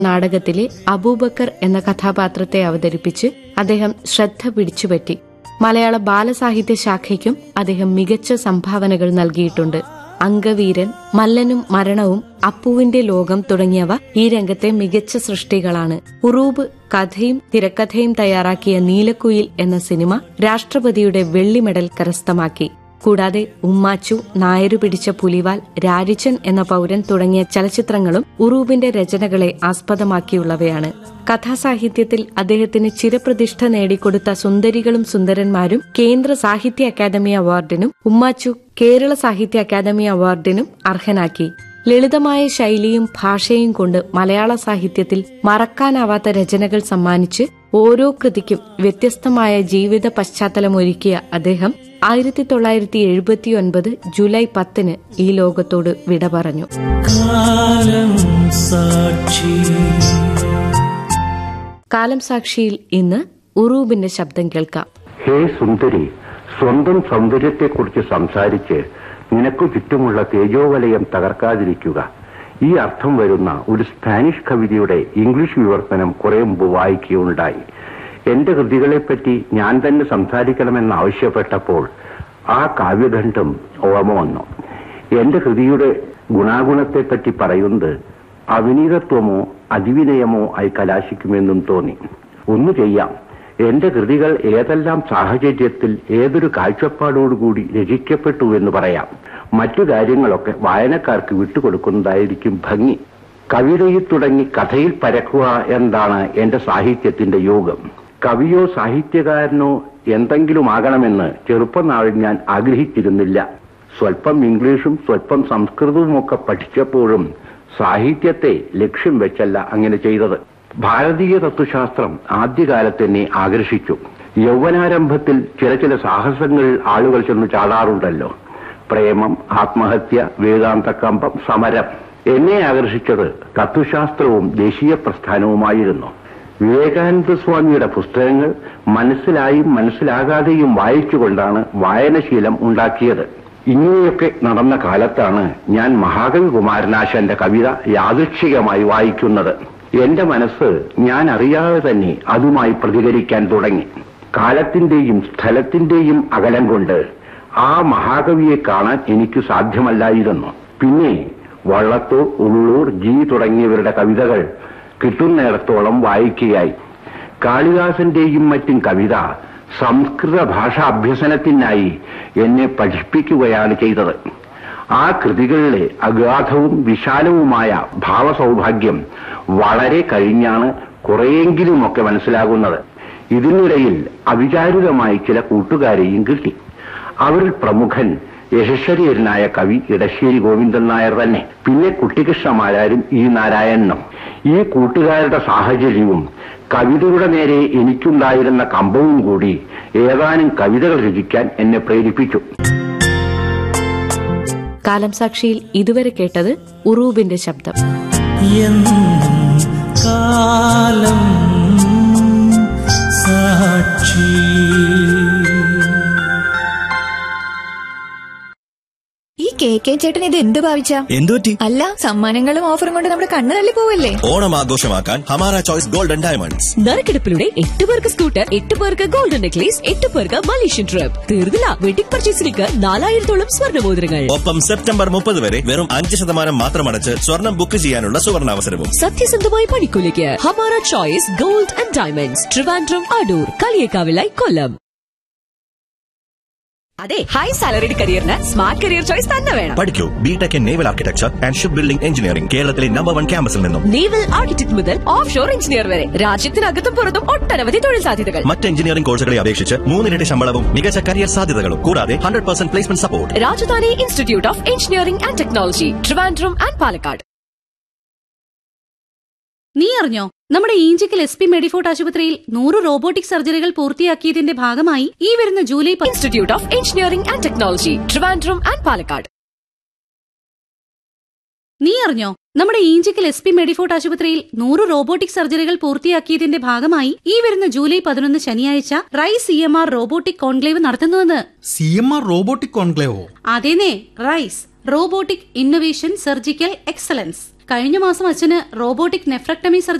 നാടകത്തിലെ അബൂബക്കർ എന്ന കഥാപാത്രത്തെ അവതരിപ്പിച്ച് അദ്ദേഹം ശ്രദ്ധ പിടിച്ചുപറ്റി മലയാള ബാലസാഹിത്യ ശാഖയ്ക്കും അദ്ദേഹം മികച്ച സംഭാവനകൾ നൽകിയിട്ടുണ്ട് അംഗവീരൻ മല്ലനും മരണവും അപ്പുവിന്റെ ലോകം തുടങ്ങിയവ ഈ രംഗത്തെ മികച്ച സൃഷ്ടികളാണ് ഉറൂബ് കഥയും തിരക്കഥയും തയ്യാറാക്കിയ നീലക്കുയിൽ എന്ന സിനിമ രാഷ്ട്രപതിയുടെ വെള്ളി മെഡൽ കരസ്ഥമാക്കി കൂടാതെ ഉമ്മാച്ചു നായരു പിടിച്ച പുലിവാൽ രാരിച്ചൻ എന്ന പൗരൻ തുടങ്ങിയ ചലച്ചിത്രങ്ങളും ഉറൂബിന്റെ രചനകളെ ആസ്പദമാക്കിയുള്ളവയാണ് കഥാസാഹിത്യത്തിൽ അദ്ദേഹത്തിന് ചിരപ്രതിഷ്ഠ നേടിക്കൊടുത്ത സുന്ദരികളും സുന്ദരന്മാരും കേന്ദ്ര സാഹിത്യ അക്കാദമി അവാർഡിനും ഉമ്മാച്ചു കേരള സാഹിത്യ അക്കാദമി അവാർഡിനും അർഹനാക്കി ലളിതമായ ശൈലിയും ഭാഷയും കൊണ്ട് മലയാള സാഹിത്യത്തിൽ മറക്കാനാവാത്ത രചനകൾ സമ്മാനിച്ച് ഓരോ കൃതിക്കും വ്യത്യസ്തമായ ജീവിത പശ്ചാത്തലമൊരുക്കിയ അദ്ദേഹം ആയിരത്തി തൊള്ളായിരത്തി എഴുപത്തിയൊൻപത് ജൂലൈ പത്തിന് ഈ ലോകത്തോട് വിട പറഞ്ഞു കാലം സാക്ഷി കാലം സാക്ഷിയിൽ ഇന്ന് ഉറൂബിന്റെ ശബ്ദം കേൾക്കാം ഹേ സുന്ദരി സ്വന്തം സൗന്ദര്യത്തെക്കുറിച്ച് സംസാരിച്ച് നിനക്കു ചുറ്റുമുള്ള തേജോവലയം തകർക്കാതിരിക്കുക ഈ അർത്ഥം വരുന്ന ഒരു സ്പാനിഷ് കവിതയുടെ ഇംഗ്ലീഷ് വിവർത്തനം കുറെ മുമ്പ് വായിക്കുകയുണ്ടായി എന്റെ കൃതികളെപ്പറ്റി ഞാൻ തന്നെ സംസാരിക്കണമെന്ന് ആവശ്യപ്പെട്ടപ്പോൾ ആ കാവ്യഖണ്ഡം ഓർമ്മ വന്നു എന്റെ കൃതിയുടെ ഗുണാഗുണത്തെപ്പറ്റി പറയുന്നത് അവിനീതത്വമോ അതിവിനയമോ ആയി കലാശിക്കുമെന്നും തോന്നി ഒന്നു ചെയ്യാം എന്റെ കൃതികൾ ഏതെല്ലാം സാഹചര്യത്തിൽ ഏതൊരു കാഴ്ചപ്പാടോടുകൂടി രചിക്കപ്പെട്ടു എന്ന് പറയാം മറ്റു കാര്യങ്ങളൊക്കെ വായനക്കാർക്ക് വിട്ടുകൊടുക്കുന്നതായിരിക്കും ഭംഗി കവിതയിൽ തുടങ്ങി കഥയിൽ പരക്കുക എന്താണ് എന്റെ സാഹിത്യത്തിന്റെ യോഗം കവിയോ സാഹിത്യകാരനോ എന്തെങ്കിലും ആകണമെന്ന് ചെറുപ്പനാളിൽ ഞാൻ ആഗ്രഹിച്ചിരുന്നില്ല സ്വല്പം ഇംഗ്ലീഷും സ്വല്പം സംസ്കൃതവും ഒക്കെ പഠിച്ചപ്പോഴും സാഹിത്യത്തെ ലക്ഷ്യം വെച്ചല്ല അങ്ങനെ ചെയ്തത് ഭാരതീയ തത്വശാസ്ത്രം ആദ്യകാലത്ത് എന്നെ ആകർഷിച്ചു യൗവനാരംഭത്തിൽ ചില ചില സാഹസങ്ങൾ ആളുകൾ ചെന്ന് ചാടാറുണ്ടല്ലോ പ്രേമം ആത്മഹത്യ വേദാന്തകമ്പം സമരം എന്നെ ആകർഷിച്ചത് തത്വശാസ്ത്രവും ദേശീയ പ്രസ്ഥാനവുമായിരുന്നു വിവേകാനന്ദ സ്വാമിയുടെ പുസ്തകങ്ങൾ മനസ്സിലായും മനസ്സിലാകാതെയും വായിച്ചുകൊണ്ടാണ് വായനശീലം ഉണ്ടാക്കിയത് ഇങ്ങനെയൊക്കെ നടന്ന കാലത്താണ് ഞാൻ മഹാകവി കുമാരനാശന്റെ കവിത യാദൃച്ഛികമായി വായിക്കുന്നത് എന്റെ മനസ്സ് ഞാൻ അറിയാതെ തന്നെ അതുമായി പ്രതികരിക്കാൻ തുടങ്ങി കാലത്തിന്റെയും സ്ഥലത്തിന്റെയും അകലം കൊണ്ട് ആ മഹാകവിയെ കാണാൻ എനിക്ക് സാധ്യമല്ലായിരുന്നു പിന്നെ വള്ളത്തോൾ ഉള്ളൂർ ജി തുടങ്ങിയവരുടെ കവിതകൾ കിട്ടുന്നിടത്തോളം വായിക്കുകയായി കാളിദാസന്റെയും മറ്റും കവിത സംസ്കൃത ഭാഷാ അഭ്യസനത്തിനായി എന്നെ പഠിപ്പിക്കുകയാണ് ചെയ്തത് ആ കൃതികളിലെ അഗാധവും വിശാലവുമായ ഭാവസൗഭാഗ്യം വളരെ കഴിഞ്ഞാണ് കുറെയെങ്കിലുമൊക്കെ മനസ്സിലാകുന്നത് ഇതിനിടയിൽ അവിചാരിതമായി ചില കൂട്ടുകാരെയും കിട്ടി അവരിൽ പ്രമുഖൻ യശസ്വരീയനായ കവി ഇടശ്ശേരി ഗോവിന്ദൻ നായർ തന്നെ പിന്നെ കുട്ടികൃഷ്ണമാരാരും ഈ നാരായണനും ഈ കൂട്ടുകാരുടെ സാഹചര്യവും കവിതയുടെ നേരെ എനിക്കുണ്ടായിരുന്ന കമ്പവും കൂടി ഏതാനും കവിതകൾ രചിക്കാൻ എന്നെ പ്രേരിപ്പിച്ചു കാലം സാക്ഷിയിൽ ഇതുവരെ കേട്ടത് ഉറൂബിന്റെ ശബ്ദം എന്നും കാലം സാക്ഷി ഈ കെ കെ ചേട്ടൻ ഇത് എന്ത് ഭാവിച്ച എന്തുപറ്റി അല്ല സമ്മാനങ്ങളും ഓഫറും കൊണ്ട് നമ്മുടെ കണ്ണു തള്ളി പോവല്ലേ ഓണം ആഘോഷമാക്കാൻ ഹമാര ചോയ്സ് ഗോൾഡൻ ഡയമണ്ട്സ് നറുക്കെടുപ്പിലൂടെ എട്ട് പേർക്ക് സ്കൂട്ടർ എട്ട് പേർക്ക് ഗോൾഡൻ നെക്ലേസ് എട്ട് പേർക്ക് മലേഷ്യൻ ട്രിപ്പ് തീർന്നില്ല വെഡിംഗ് പർച്ചേസിലേക്ക് നാലായിരത്തോളം സ്വർണ്ണമോതിരങ്ങൾ ഒപ്പം സെപ്റ്റംബർ മുപ്പത് വരെ വെറും അഞ്ച് ശതമാനം മാത്രം അടച്ച് സ്വർണം ബുക്ക് ചെയ്യാനുള്ള സുവർണാവസരവും സത്യസന്ധമായ പണിക്കൂലിക്ക് Hamara choice gold and diamonds Trivandrum Adoor കളിയേക്കാവിലായി കൊല്ലം അതെ ഹൈ സാലറിഡ് കരിയറിന് സ്മാർട്ട് കരിയർ ചോയ്സ് തന്നെ വേണം പഠിക്കൂ BTech in naval architecture and ship building engineering കേരളത്തിലെ നമ്പർ വൺ ക്യാമ്പസിൽ നിന്നും നേവൽ ആർക്കിടെക്ട് മുതൽ ഓഫ് ഷോർ എഞ്ചിനീയർ വരെ രാജ്യത്തിനകത്തും പുറത്തും ഒട്ടനവധി തൊഴിൽ സാധ്യതകൾ മറ്റ് എഞ്ചിനീയറിംഗ് കോഴ്സുകളെ അപേക്ഷിച്ച് മൂന്നിരട്ടി ശമ്പളവും മികച്ച കരിയർ സാധ്യതകളും കൂടാതെ hundred percent placement support Rajadhani institute of engineering and technology Trivandrum and Palakkad നീ അറിഞ്ഞോ നമ്മുടെ ഈഞ്ചിക്കൽ എസ് പി മെഡിഫോർട്ട് ആശുപത്രിയിൽ നൂറ് റോബോട്ടിക് സർജറികൾ പൂർത്തിയാക്കിയതിന്റെ ഭാഗമായി ഈ വരുന്ന ജൂലൈ പ- institute of engineering and technology Trivandrum and Palakkad നീ അറിഞ്ഞോ നമ്മുടെ ഈഞ്ചിക്കൽ എസ് പി മെഡിഫോർട്ട് ആശുപത്രിയിൽ നൂറ് റോബോട്ടിക് സർജറികൾ പൂർത്തിയാക്കിയതിന്റെ ഭാഗമായി ഈ വരുന്ന ജൂലൈ പതിനൊന്ന് ശനിയാഴ്ച rise C M R robotic conclave നടത്തുന്നുവെന്ന് സി എം ആർ റോബോട്ടിക് കോൺക്ലേവോ അതേനെ rise robotic innovation surgical excellence കഴിഞ്ഞ മാസം അച്ഛന് റോബോട്ടിക് നെഫ്രക്ടമി സർജറി